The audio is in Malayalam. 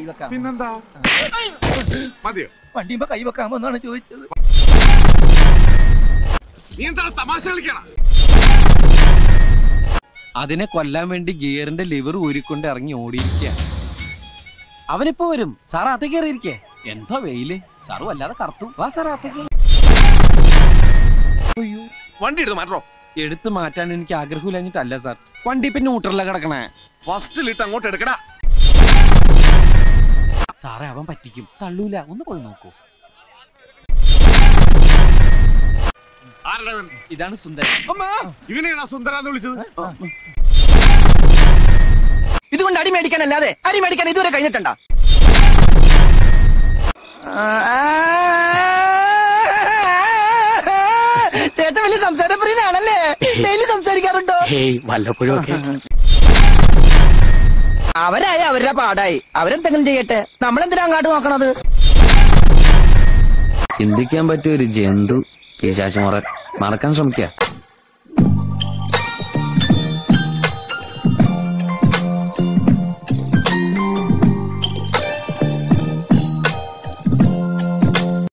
കൈവെക്കാം പിന്നെന്താ മതിയോ വണ്ടിയുമ്പോ കൈവെക്കാമോ എന്നാണ് ചോദിച്ചത് നീ എന്താണ് തമാശ കളിക്കണ അതിനെ കൊല്ലാൻ വേണ്ടി ഗിയറിന്റെ ലിവർ ഊരിക്കൊണ്ട് ഇറങ്ങി ഓടിയിരിക്കുക അവനിപ്പോ വരും സാർ അകത്തേക്ക് കയറിയിരിക്കേ എന്താ വെയില് സാറ് വല്ലാതെ കറുത്തു വാ സാർ അകത്തേക്ക് അയ്യോ വണ്ടി എടുത്ത് മാറ്റോ എടുത്തു മാറ്റാൻ എനിക്ക് ആഗ്രഹമില്ലഞ്ഞിട്ടല്ല സാർ വണ്ടി ഇപ്പൊ ന്യൂട്രലില കിടക്കണേ ഫസ്റ്റിലിട്ട് അങ്ങോട്ട് എടുക്കടാ സാറേ അവൻ പറ്റിക്കും തള്ളൂല ഒന്ന് പോയി നോക്കൂ ആരുടെ അവൻ? ഇതാണ് സുന്ദരൻ അമ്മാ. ഇവനെയാണോ സുന്ദരാന്ന് വിളിച്ചത് ഇതുകൊണ്ട് അടി മേടിക്കാനല്ലാതെ അരി മേടിക്കാൻ ഇതുവരെ കഴിഞ്ഞിട്ടുണ്ടോ ചേട്ടൻ വലിയ സംസാരപ്രിയനാണല്ലേ ഡെയിലി സംസാരിക്കാറുണ്ടോ ഹേയ് വല്ലപ്പോഴും ഒക്കെ അവരായ അവരുടെ പാടായി അവരെന്തെങ്കിലും ചെയ്യട്ടെ നമ്മളെന്തിനാ അങ്ങോട്ട് നോക്കണത് ചിന്തിക്കാൻ പറ്റിയ ഒരു ജന്തു പിശാശുമുറൻ മറക്കാൻ ശ്രമിക്കുക